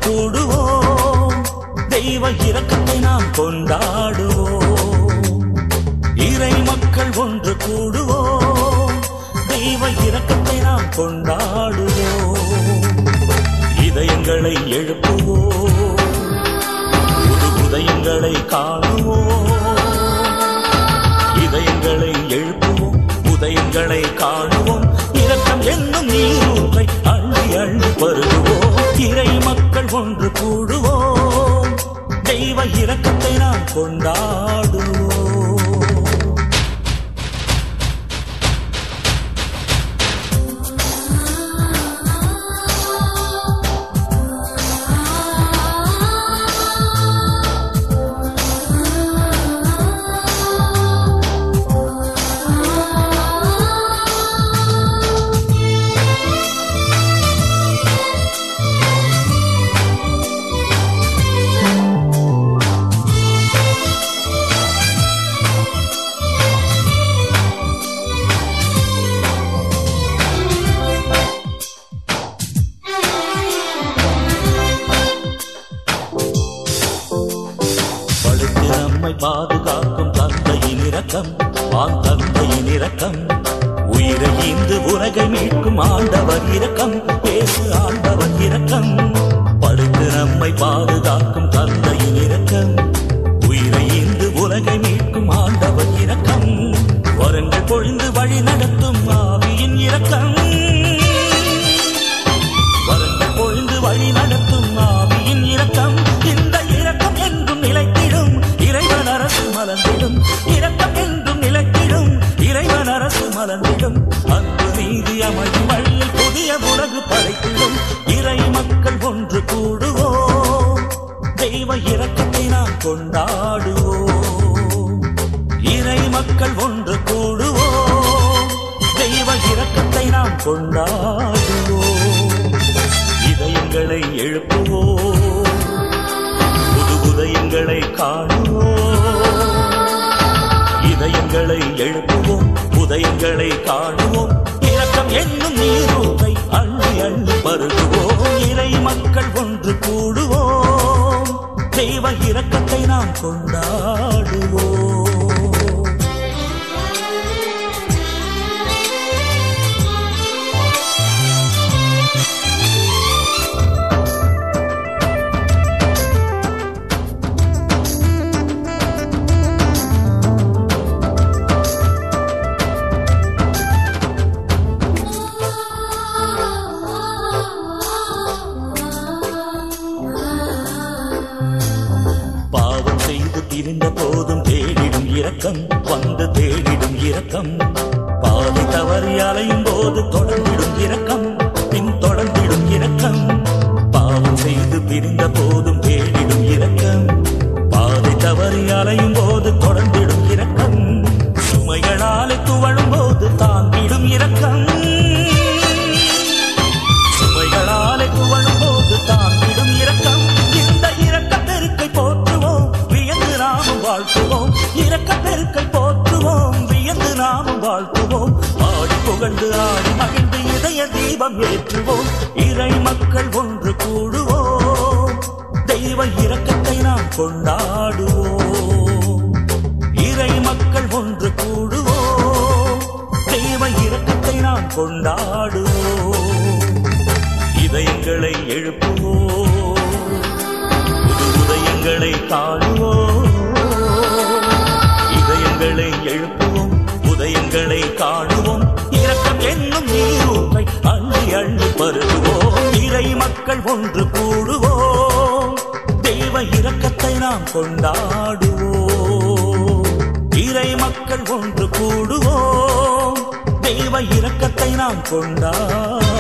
கூடுவோம் தெய்வ இரக்கத்தை நாம் கொண்டாடுவோம் இறை மக்கள் ஒன்று கூடுவோம் தெய்வ இரக்கத்தை நாம் கொண்டாடுவோம் இதயங்களை எழுப்புவோம் புது உதயங்களை காணுவோம் இதயங்களை எழுப்புவோம் உதயங்களை காணுவோம் இரக்கம் என்னும் நீரூற்றை அள்ளி அள்ளி பருகுவோம் இறை மக்கள் ஒன்று கூடுவோம் தெய்வ இரக்கத்தை நாம் கொண்டாடுவோம் படுத்து நம்மை பாதுகாக்கும் தந்தையின் இரக்கம் ஆண் தந்தையின் இரக்கம் உயிரை ஈந்து உலகை மீட்கும் ஆண்டவர் இரக்கம் பேசு ஆண்டவர் இரக்கம் படுத்து நம்மை பாதுகாக்கும் தந்தையின் இரக்கம் உயிரை ஈந்து உலகை மீட்கும் ஆண்டவர் இரக்கம் வரங்கள் பொழிந்து வழி நடத்தும் ஆவியின் இரக்கம் வரங்கள் பொழிந்து வழி நடத்தும் ஆவியின் இரக்கம் இந்த இரக்கம் என்றும் நிலைத்திடும் இறைவன் அரசு மலர்ந்திடும் இரக்கம் என்றும் நிலைத்திடும் இறைவன் அரசு மலர்ந்திடும் அன்பு நீதி அமையும் வழியில் புதிய உலகு படைத்திடும் இறை மக்கள் ஒன்று கூடுவோம் தெய்வ இரக்கத்தை நாம் கொண்டாடுவோம் இறை மக்கள் ஒன்று கூடுவோம் தெய்வ இரக்கத்தை நாம் கொண்டாடுவோம் இதயங்களை எழுப்புவோம் புது உதயங்களை காணுவோம் இதயங்களை எழுப்புவோம் உதயங்களை காணுவோம் இரக்கம் என்னும் நீரூரை அள்ளி அள்ளி பருகுவோம் இறை மக்கள் ஒன்று கூடுவோம் தெய்வ இரக்கத்தை நாம் கொண்டாடுவோம் பாவம் செய்து திரிந்த போதும் தேடிடும் இரக்கம் வந்து தேடிடும் இரக்கம் பாதை தவறி அலையும் போது தொடர்ந்திடும் இரக்கம் பின் தொடர்ந்திடும் இரக்கம் பாவம் செய்து பிரிந்த போதும் தேடிடும் இரக்கம் பாதை தவறி அலையும் போது தொடர்ந்திடும் இரக்கம் சுமைகளாலே துவழும் போது தாங்கிடும் இரக்கம் சுமைகளாலே துவழும் போது தாங்கிடும் இரக்கம் இந்த இரக்க பெருக்கை போற்றுவோம் வியந்து நாமும் வாழ்த்துவோம் இரக்க பெருக்கை போற்றுவோம் வியந்து நாமும் வாழ்த்துவோம் ஆடி புகழ்ந்து ஆடி மகிழ்ந்து இதய தீபம் ஏற்றுவோம் இறை மக்கள் ஒன்று கூடுவோம் தெய்வ இரக்கத்தை நாம் கொண்டாடுவோம் இறை மக்கள் ஒன்று கூடுவோம் தெய்வ இரக்கத்தை நாம் கொண்டாடுவோம் இதயங்களை எழுப்புவோம் புது உதயங்களை காணுவோம் இதயங்களை எழுப்புவோம் உதயங்களை காணுவோம் இரக்கம் என்னும் நீரூரை அள்ளி அள்ளி பருகுவோம் இறை மக்கள் ஒன்று கூடுவோம் தெய்வ இரக்கத்தை நாம் கொண்டாடுவோம் இறை மக்கள் ஒன்று கூடுவோம் தெய்வ இரக்கத்தை நாம் கொண்டாடுவோம்